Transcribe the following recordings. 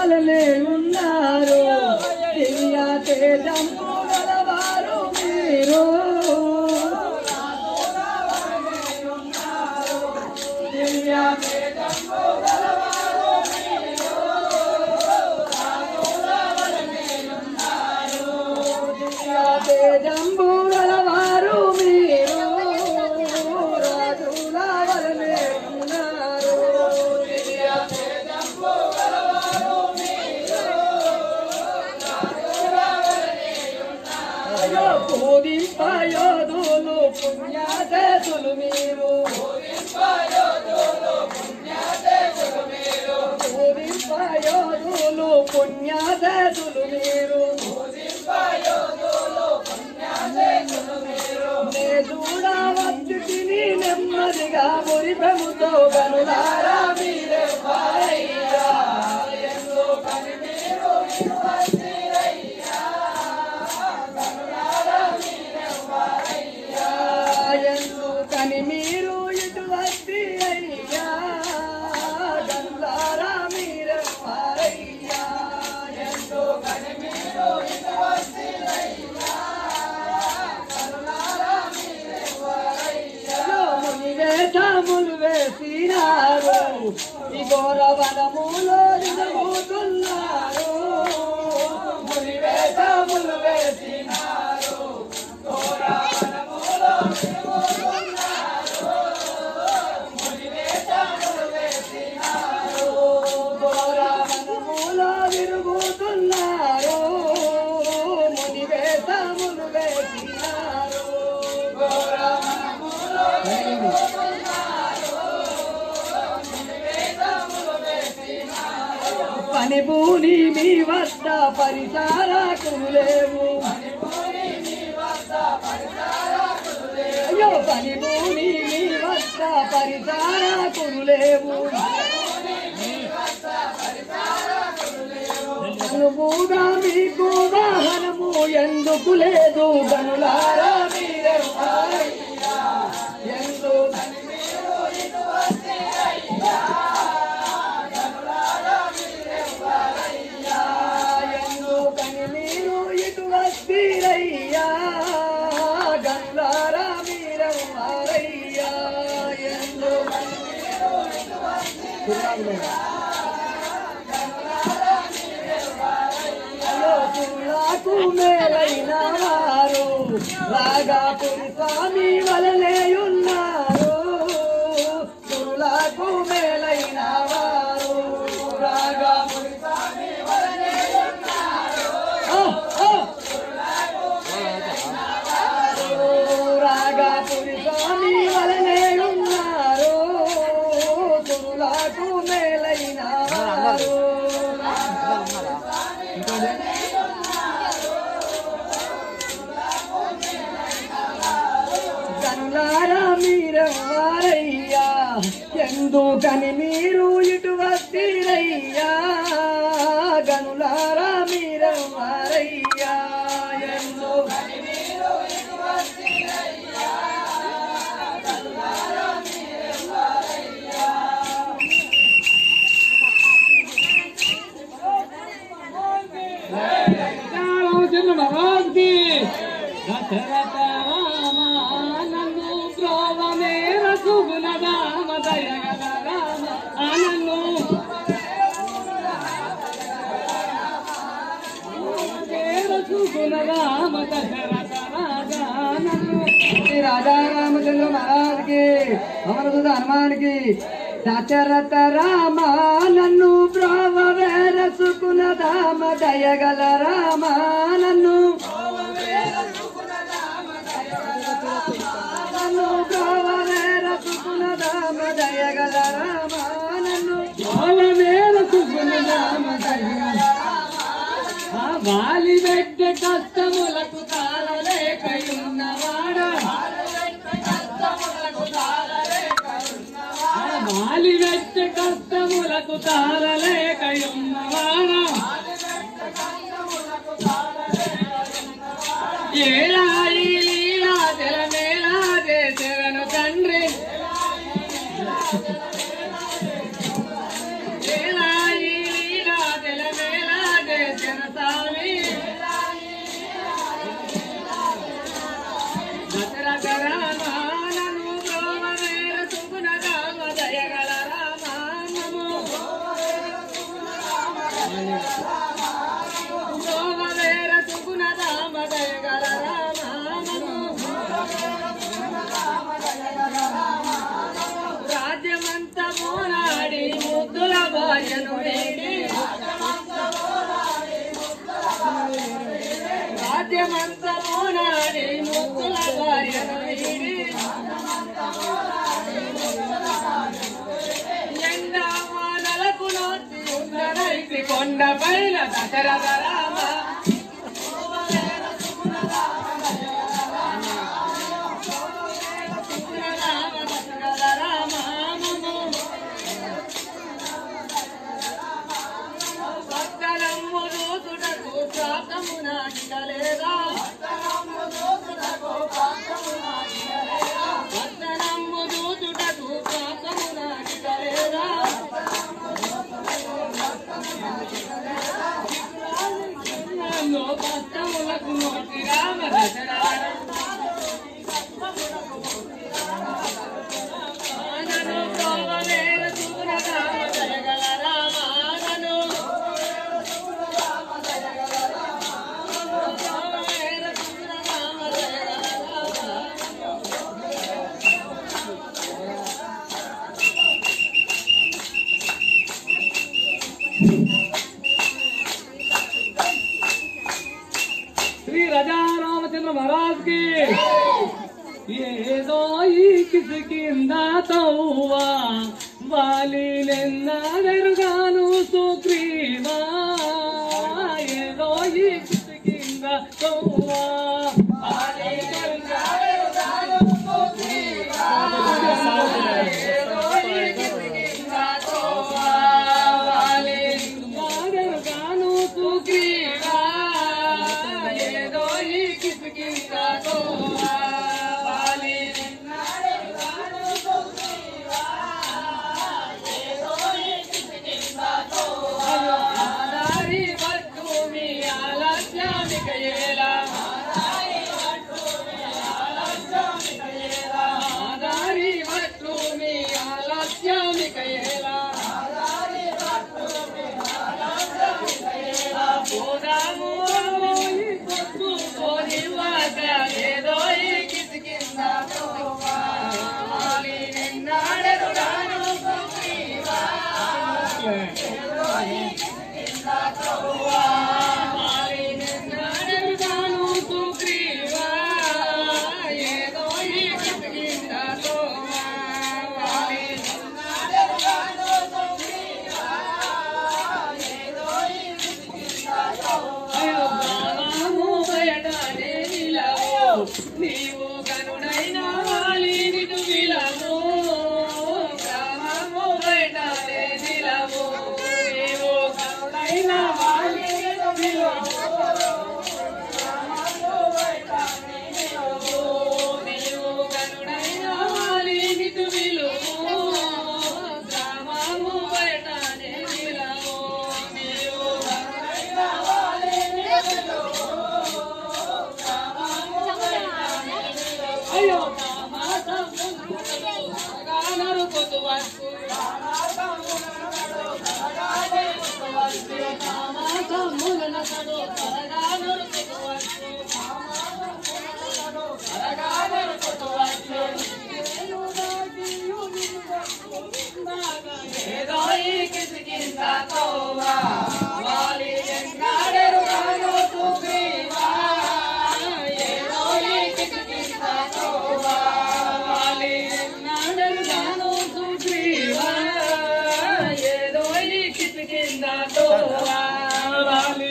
వలనే ఉన్నారు దివ్య తేజము గలవారు మీరు దివ్య తేజము గలవారు మీరు. దివ్య తేజంబు గలవారు మీరు రాజుల వలనే ఉన్నారు దివ్య తేజంబు గలవారు మీరు రాజుల వలనే ఉన్నారు బోధింపయోధులు పుణ్యాదేశులు మీరు బోధింపయోధులు పుణ్యాదేశులు మీరు నే చూడవచ్చు తిని నెమ్మదిగా మురి ప్రభుతో గనులారా మీరే వారయ్యా. ఎందు కని మీరు ఇరువచ్చిరయ్యా. గనులారా మీరే వారయ్యా. ఎందు కని మీరు ఇటువంటి అయ్యా గనులారా మీరే వారయ్యా. ఎందు కని మీరు ఇటువంటి వేషములు వేసినారు ఈ ఘోర వనములో నిలబోతున్నారు ముని వేషములు వేసినారు ఘోర వనములో నిలబోతున్నారు. ముని వేషములు వేసినారు ఘోర వనములో తిరుగుతున్నారు ముని వేషములు వేసినారు ఘోర వనములో పని భూని మీ వద్ద పరిచారకులు లేవు అయ్యో పని భూని మీ వద్ద పరిచారకులు లేవు అనువుగా మీకు వాహనము ఎందుకు లేదు గనులారా మీరే వారయ్యా. ఎందు ఎందుకని మీరు ఇటు వస్తీరయ్యా గంగారా మీరయ్యా ఎందుకని మీరు ఇటు వస్తీరయ్యా? లోకులకు మేలైన వారు రాగాపురి స్వామి వలనే ఉన్నారు దుర్లకు మేలైన వారు రాగాపురి స్వామి వలనే ఉన్నారు ఓ, ఓ! రాగాపురి స్వామి వలనే ఉన్నారు దుర్లకు మేలైన వారు కనులారా మీరవ్వారయ్యా ఎందుకని మీరు ఇటు వస్తీరయ్యా గనులారా మీరవ్వారయ్యా ఎందుకని మీరు ఇటు వస్తీరయ్యా గనులారా మీరవ్వారయ్యా రామచంద్ర మహారాజ్ కి దశరథ రామ నన్ను ప్రోవమే రసుగుణ రామ దయగల రామ నన్ను రసుగుణ రామ దశరథ రాజా నన్ను శ్రీ రాజా రామచంద్ర మహారాజ్ కి అమరసుద హనుమానికి దశరథ రామ నన్ను బ్రావ వేరసుకున దామ దయగల రామ నన్ను నన్ను బ్రావ వేరసుకున దామ దయగల రామ నన్ను ప్రోవమే రసుగుణ రామ దయగల ఆ వాలి పెట్ట కష్టములకు తాళలేకయున్నవాడా ఆ వాలి పెట్ట కష్టములకు తాళలేకయున్నవాడా ఏడాయి లీలా జలమేలా చేసేవను తండ్రి ఏడాయి లీలా జలమేలా రాజ్యమంతము నాడి ముక్కుల భార్యను వీడి ఎండా వానలకు నోచి ఉండరైతి కొండ పైన దశరథ రామ రామ దశరథ రామము భక్తనమ్ము దూతుటకు ప్రాప్తము నాటికలేదా భక్తనమ్ము దూతుటకు ప్రాప్తము నాటికలేదా నన్ను భక్తములకు నోటి రామ దశరథ నన్ను ప్రోవలేర సూర రామ జయగల రామానను శ్రీ రజా రామచంద్ర మహారాజ్ కి ఏదో ఈ కిసి కింద తవ్వా వాలి నెన్నదెరుగాను సుగ్రీవా ఏదో ఈ కిసి కింద తవ్వా వాలి నెన్నదెరుగాను సుగ్రీవా. ఏదో ఈ కిసి కింద తవ్వా, వాలి నెన్నదెరుగాను సుగ్రీవా. ఏదో ఈ కిసి కింద తవ్వా, వాలి ఆదారి వట్టు మీ ఆలస్యామిక ఏలా ఆదారి వట్టు మీ ఆలస్యామిక ఏలా పోదాము ఈ పొద్దు పోని వాక ఏదో ఈ కిసికింద పోవాలి నిన్నాడెరు రాను సుగ్రీవా. పోవాలి నిన్నాడెరు రాను సుగ్రీవా. ఏదో ఈ కిసికింద పోవాలి నీవు కనుడైన వాలినిదు విలము గ్రామము బయటనే నిలవు నీవు కనుడైన వాలినిదు విలము నీవు కనుడైన వాలినిదు విలుము గ్రామము బయటనే నిలవు నీవు కనుడైన వాలినిదు అయ్యో గానరు పొద్దు వరకు మాసములనతడు పరగానరు పొద్దు వరకు పరగానరు పొద్దు వరకు ఏదో ఈ కిసికింద తోవా వాలి ఎంగాడెరు గాను సుగ్రీవా ఏదో ఈ కిసికింద తోవా వాలి ఎంగాడెరు గాను సుగ్రీవా ఏదో ఈ కిసికింద తోవా వాలి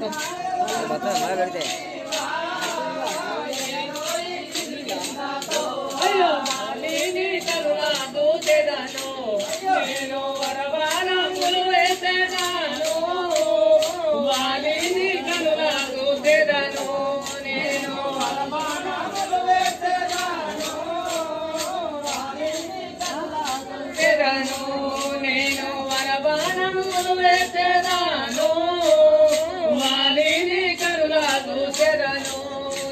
అయ్యో మాలిని కరుణా దూతెదను నేను వరవానములు వేసేదాను మాలిని కరుణా దూతెదను నేను వరవానములు వేసేదాను వేసేదను నేను వరబాణములు వేసేదాను మాలిని కరులా దూసెదను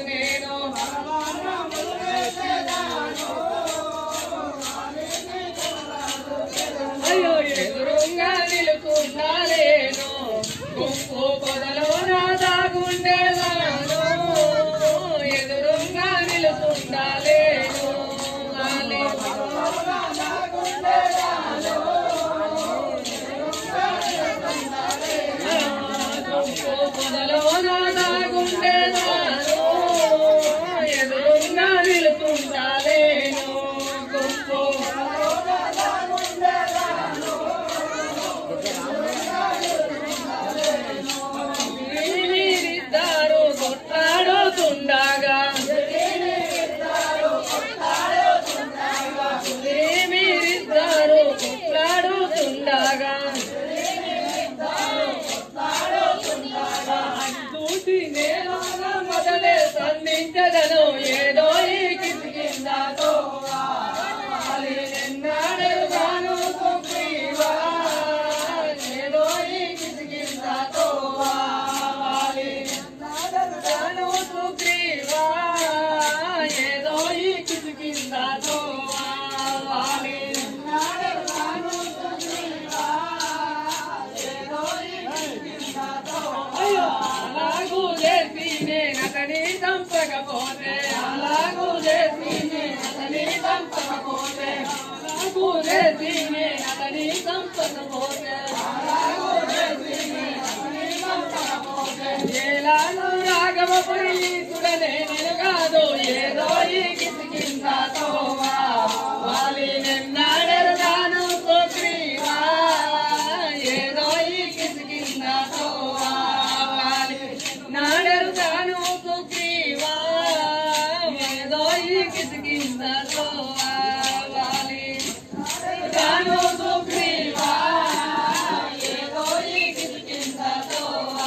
నేను మొదలే సంధించదను ఏదో ఈ కిటికిందాతో వాలి నిన్నాడెరుగాను సుగ్రీవా ఏదో ఈ కిటికిందాతో వాలి నిన్నాడెరుగాను సుగ్రీవా ఏదో ఈ కిటికిందాతో వాలి నిన్నాడెరుగాను సుగ్రీవా ఏదో ఈ కిటికిందాతో అలాగూ చేసి నేనతని చంపకపోతే అలాగూ చేసి నేనతని చంపకపోతే అలాగూ చేసి నేనతని చంపకపోతే అలాగూ చేసి నేనతని చంపకపోతే ఏలాను రాఘవపురి ఈశ్వరనే నేను కాదు ఏదో ఈ కిటికిందాతో వాలి నిన్నాడెరుగాను సుగ్రీవా ఏదో ఈ కిటికిందాతో వాలి నాడెరుగాను సుగ్రీవా ఏదో ఈ కిటికిందాతో వాలి నాడెరుగాను సుగ్రీవా ఏదో ఈ కిటికిందాతో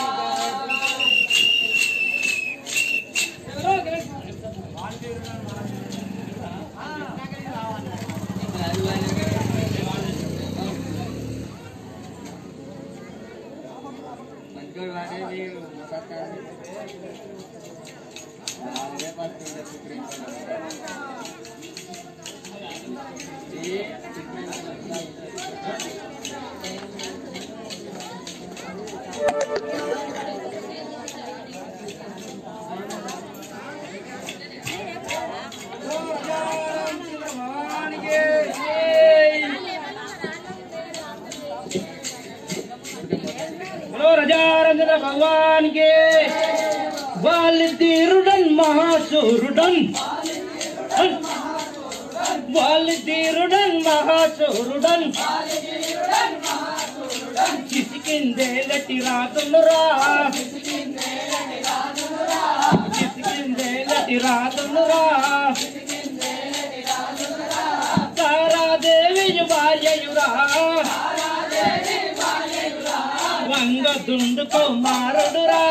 హలో రజారంజన భగవాన్ కే వాలితీరుడన్ మహాసూరుడన్ వాలితీరుడన్ మహాసూరుడన్ చిసికిందేలటి రాతులురా చిసికిందేలటి రాతులురా తారాదేవి భార్యయురా వంగ దుండు కుమారుడురా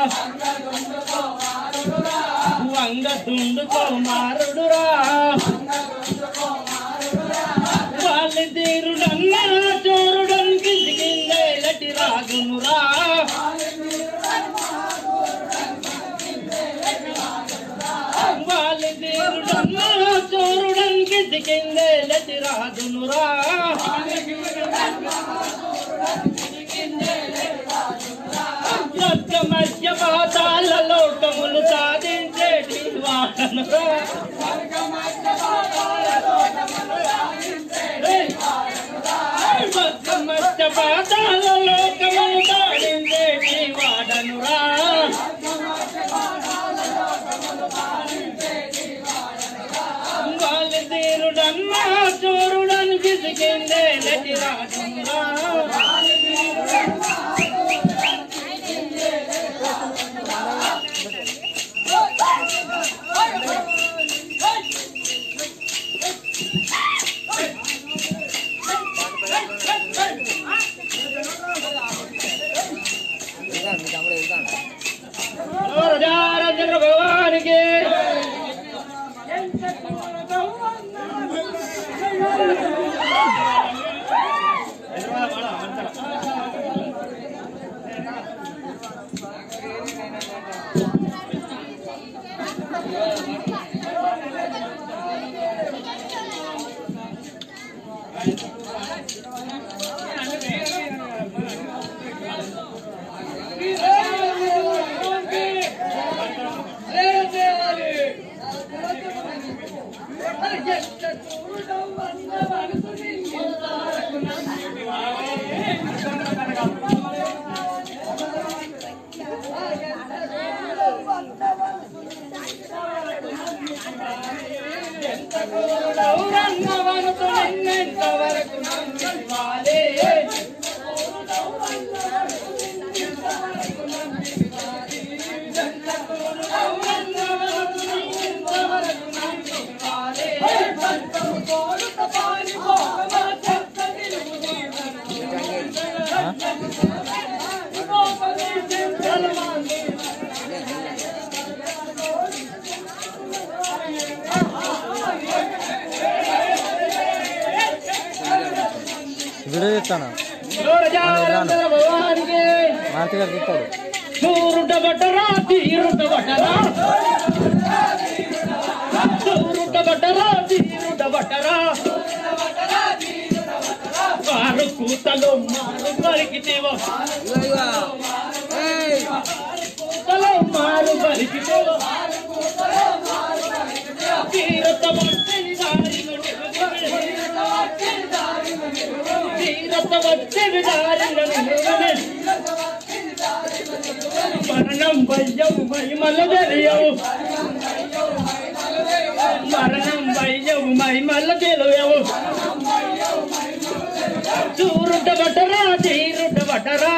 వంగ దుండు కుమారుడురా వాళ్ళిద్దరుడన్నా చోరుడన్ కింది కిందేలటి రాగునురా వాళ్ళిద్దరుడన్నా చోరుడన్ కింది కిందేలటి రాగునురా సత్య మధ్య పాతాల లోకములు సాధించేటి వాడనురా సత్య మధ్య పాతాల లోకములు సాధించేటి వాడనురా వాళ్ళ తీరుడన్నా చోరుడని కిసికిందే లటి రాజురా రాజారాజేంద్ర భగవానికి చెప్తాను రాజానందర భగవానికి మాంతి గారు చెప్తాడు చూరుట బట్టరా తీరుట బట్టరా చూరుట బట్టరా తీరుట బట్టరా వారు కూతలో మారు పలికితేవో కూతలో మారు పలికితేవో తీరత వచ్చని దారిలో తీరత వచ్చని దారిలో మరణం భయ్యవు మహిమల తెలియవు మరణం భయ్యవు మహిమల తెలియవు చూరుట బట్టరా తీరుట బట్టరా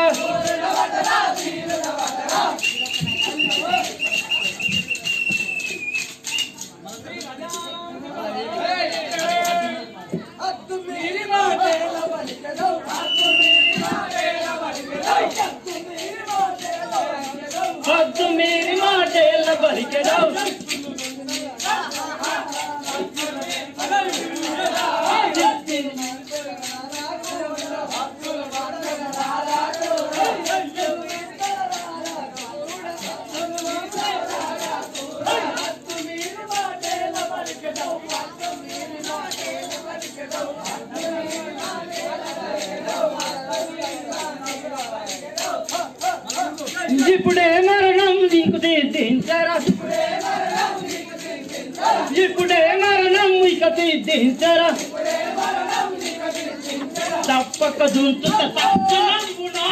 హద్దు మీరి మాటేళ్ళ బలికెదవు ఇప్పుడే మరణం నీకు తీర్చించరా ఇప్పుడే మరణం ఇక తీర్చించరా తప్పక దుంచుత తక్షణంబున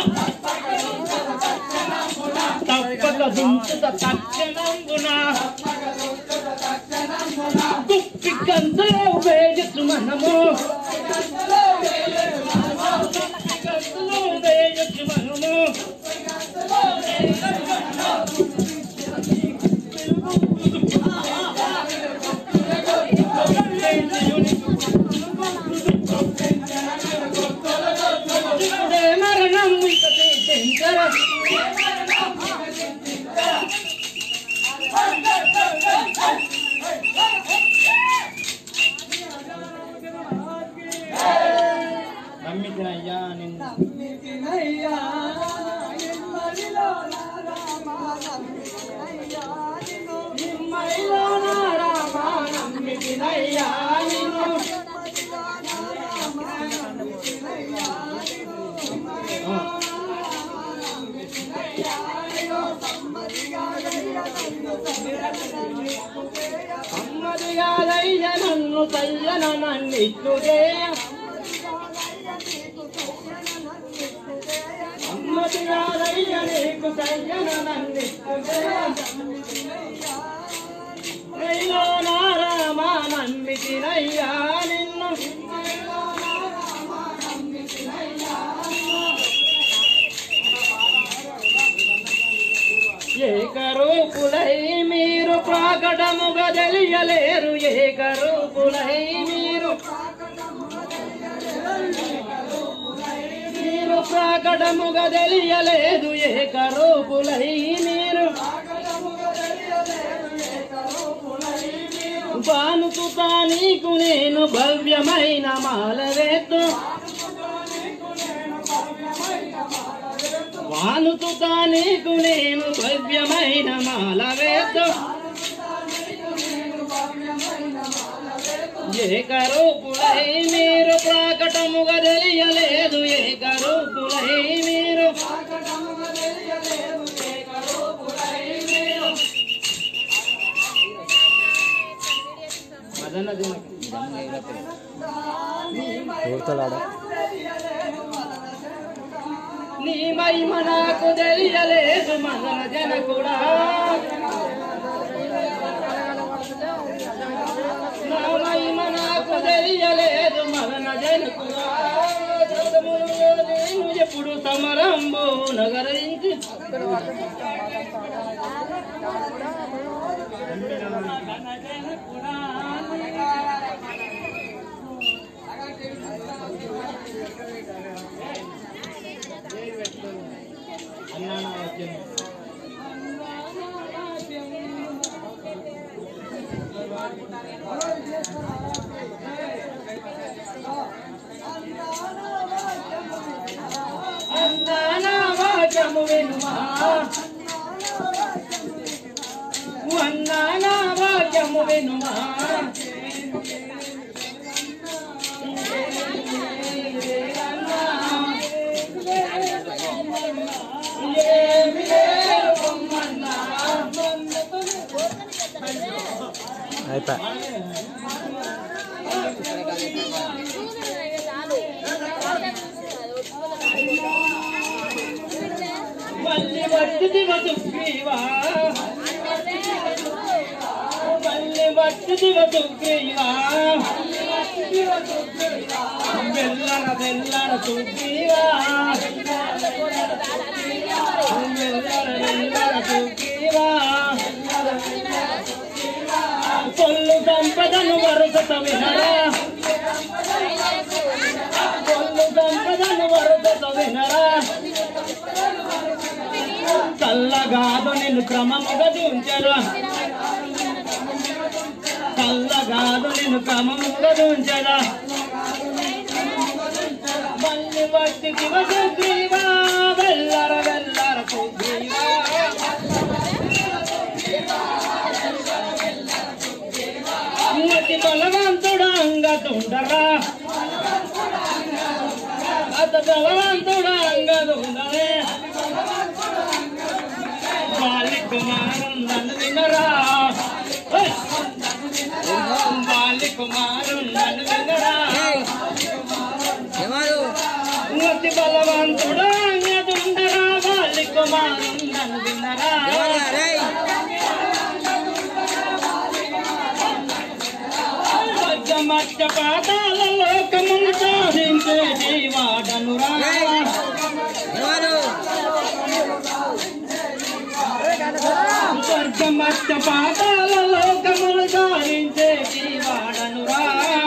తప్పక దుంచుత తక్షణంబున కుప్పి కంతలో వేయచ్చు మనము కుప్పి కంతలో వేయచ్చు మనము ఇప్పుడే మరణం ఇక తీర్చించరా నమ్మితినయ్యా నిన్ను నిమ్మడిలోన రామ నమ్మితినయ్యా నిన్ను అమ్మదిగాలయ్య నన్ను తయ్యన నన్నిచ్చుదే అమ్మదిగాలయ్య నీకు తయ్యన నన్నిచ్చుదే అయ్యోన రామ నమ్మితినయ్యా నిన్ను ఏకరూపులై మీరు ప్రాకటముగా తెలియలేరు ఏకరూపులై మీరు మీరు ప్రాకటముగా తెలియలేదు ఏకరూపులై మీరు బానుకుతా నీకు నేను భవ్యమైన మాలవేత్తు వానుతుతా నీకు నేను భవ్యమైన మాలవేత్తు ఏకరూపులై మీరు ప్రాకటముగా తెలియలేదు ఏకరూపులై మీరు మదన ఎవరితోడాడ నీ మహిమ నాకు తెలియలేదు మదన జనకుడా నా మహిమ నాకు తెలియలేదు మదన జనకుడా చదువులో నేను ఎప్పుడు సమరంబు నగరించి అన్నానా వచ్చింది భాగ్యము వినుమా ఏమి లేదు పొమ్మన్నా. అయిపోయి మళ్ళీ వచ్చి దివసుగ్రీవా మళ్ళీ వచ్చి దివసుగ్రీవా వెల్లర వెల్లర సుగ్రీవా వెల్లర వెల్లర సుగ్రీవా పొల్లు సంపదను వరుసత వినరా పొల్లు సంపదను వరుసత వినరా చల్లగాదు నిన్ను క్రమముగా దించరా చల్లగాదు నిన్ను క్రమముగా దించరా మళ్ళీ వచ్చి దివ సుగ్రీవా వెల్లర వెల్లర సుగ్రీవా అతి బలవంతుడు అంగతుండరా అత బలవంతుడు అంగతుండరే వాలి కుమారం నన్ను వినరా ఓయ్! వాలి కుమారం నన్ను వినరా అతి బలవంతుడు అంగతుండరా వాలి కుమారం నన్ను వినరా మధ్య పాతాల లోకములు సాధించే జీవాడనురా స్వర్గమత్య పాతాల లోకములు సాధించే జీవాడనురా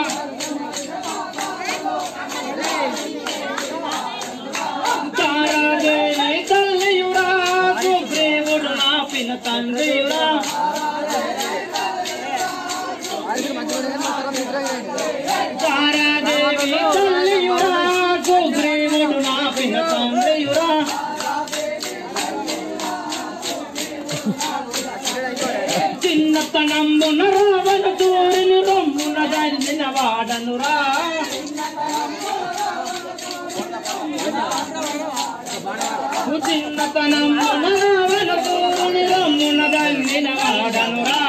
తారాదేవి తల్లియురా సుగ్రీవుడు నా పిన తండ్రియురా తారాదేవి తల్లియురా సుగ్రీవుడు నా పిన తండ్రియురా చిన్నతనమ్మున రావణ తోడిని రొమ్మున దంచిన వాడనురా చిన్నతనమ్మున రావణ తోడిని రొమ్మున దంచిన వాడనురా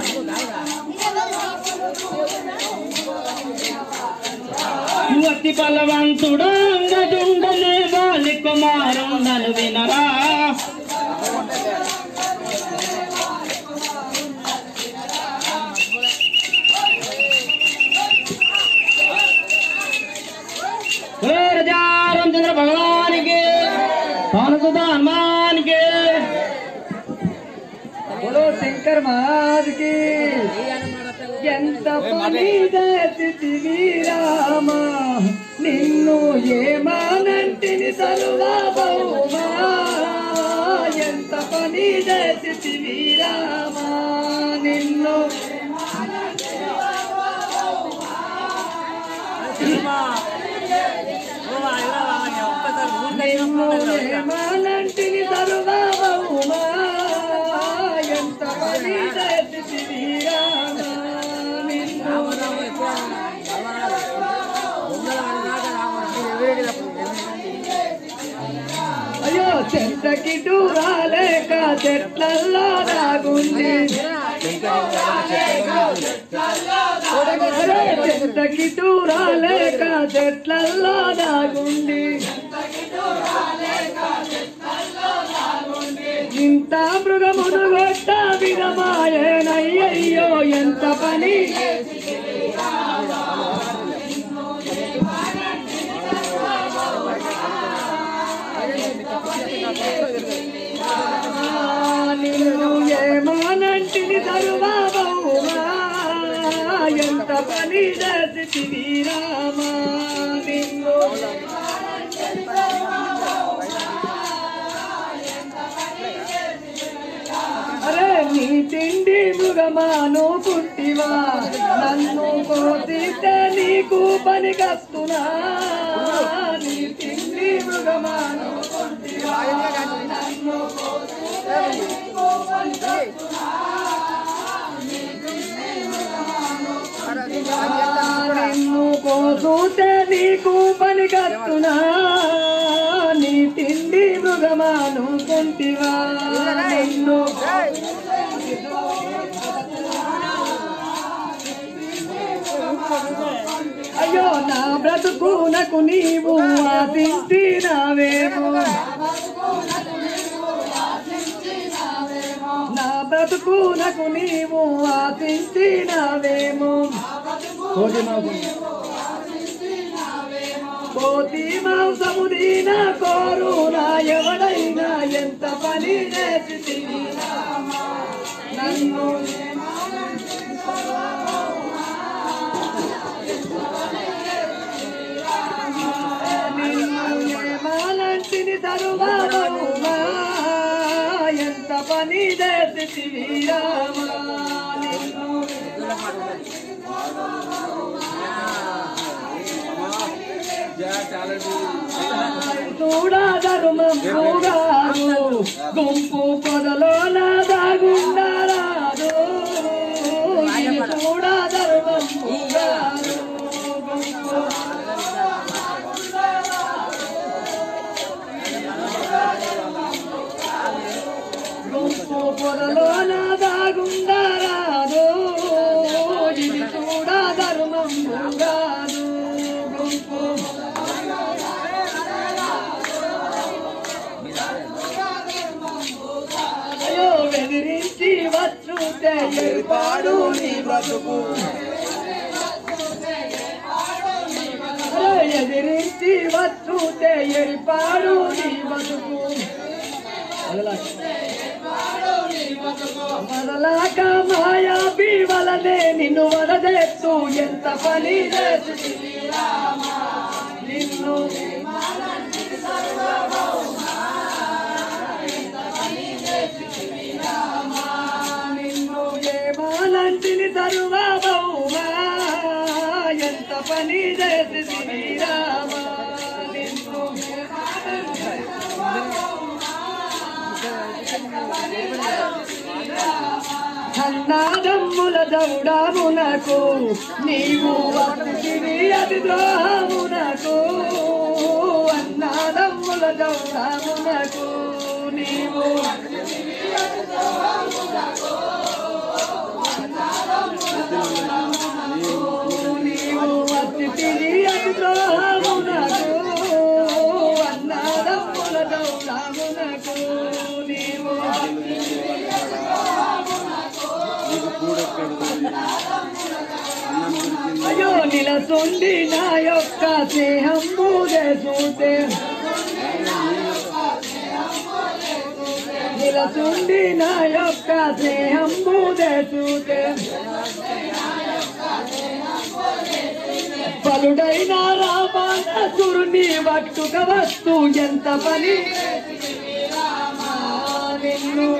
అతి బలవంతుడా అంగదుండనే వాలి కుమారం నన్ను వినరా हे राजा रामचंद्र भगवान के पवन सुत हनुमान के బోలో శంకర్ మహారాజ్ కి ఎంత పని చేసితివి రామ నిన్ను ఏమానంటిని సర్వభౌమా ఎంత పని చేసితివి రామ నిన్ను నిన్ను ఏమానంటిని సర్వభౌమా ఎంత పని చేసితివి రామ నిన్ను అయ్యో చెట్లకి దూరాలేక చెట్లల్లో దాగుంది అరే చెట్లకి దూరాలేక చెట్లల్లో దాగుంది ఇంత మృగమును గొట్ట విధమాయనయ్యయ్యో ఎంత పని నిన్ను ఏమానంటిని తరువాబౌమా ఎంత పని చేసితివి రామా నిన్ను అరే నీ తిండి మృగమాను పుట్టివా నన్ను కోసితే నీకు పని కస్తున్నా నీ తిండి మృగమాను పుట్టివా నన్ను కోసితే నీకు పని కస్తున్నా చూస్తే నీకు పని కత్తునా నీ తిండి మృగమాను కుంటివా నిన్ను అయ్యో నా బ్రతుకునకు నీవు ఆశించినావేమో నా బ్రతుకునకు నీవు ఆశించినావేమో కోటి మాంసం కోటి మాంసము దీన కోరునా ఎవడైనా ఎంత పని చేసి నన్ను మాలంటిని తరువామా ఎంత పని చేసి వీరామా నిన్ను చూడా ధర్మం చూడాదు గుంపు పొదలో నా దాగుండారాదు ఇది చూడా ధర్మం చూడాదు గుంపు గుంపు పొదలో నా దాగుండారాదు ఇది చూడా ధర్మం చూడాదు గుంపు అయ్యో బెదిరించి వచ్చుతే ఏర్పాడు నీ బ్రతుకు అయ్యో, ఎదిరించి వచ్చుతే ఏర్పాడు నీ బ్రతుకు మొదలాక మాయా బీవలనే నిన్ను వరదెత్తు ఎంత పని చేసి నిన్ను నిన్ను ఏమాలంటిని తరువాబౌమా ఎంత పని చేసి శ్రీరామా నిన్ను అన్నాదమ్ముల దౌడామునకు నీవు అతిథివి అది ద్రోహమునకు అన్నాదమ్ముల దౌడామునకు నీవు నీవు అతిథివి అది ద్రోహమునకు అన్నాదమ్ముల దౌడామునకు నీవు అయ్యో నిలసొండి నా యొక్క స్నేహం పూజూతే నిలసొండి నా యొక్క స్నేహం పూజూతే పలుడైన రామాసురుని పట్టుక వస్తూ ఎంత పని నిన్ను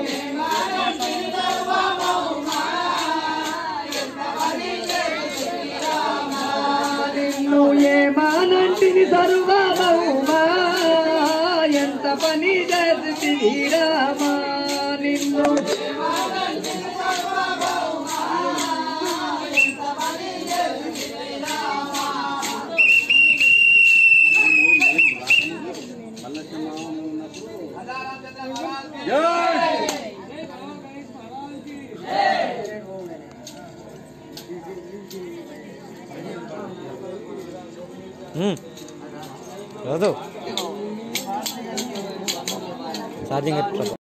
నిన్ను ఏమానంటిని సర్వమౌమా ఎంత పని చేసి రామా నిన్ను రాదు ఛార్జింగ్ ఎట్లా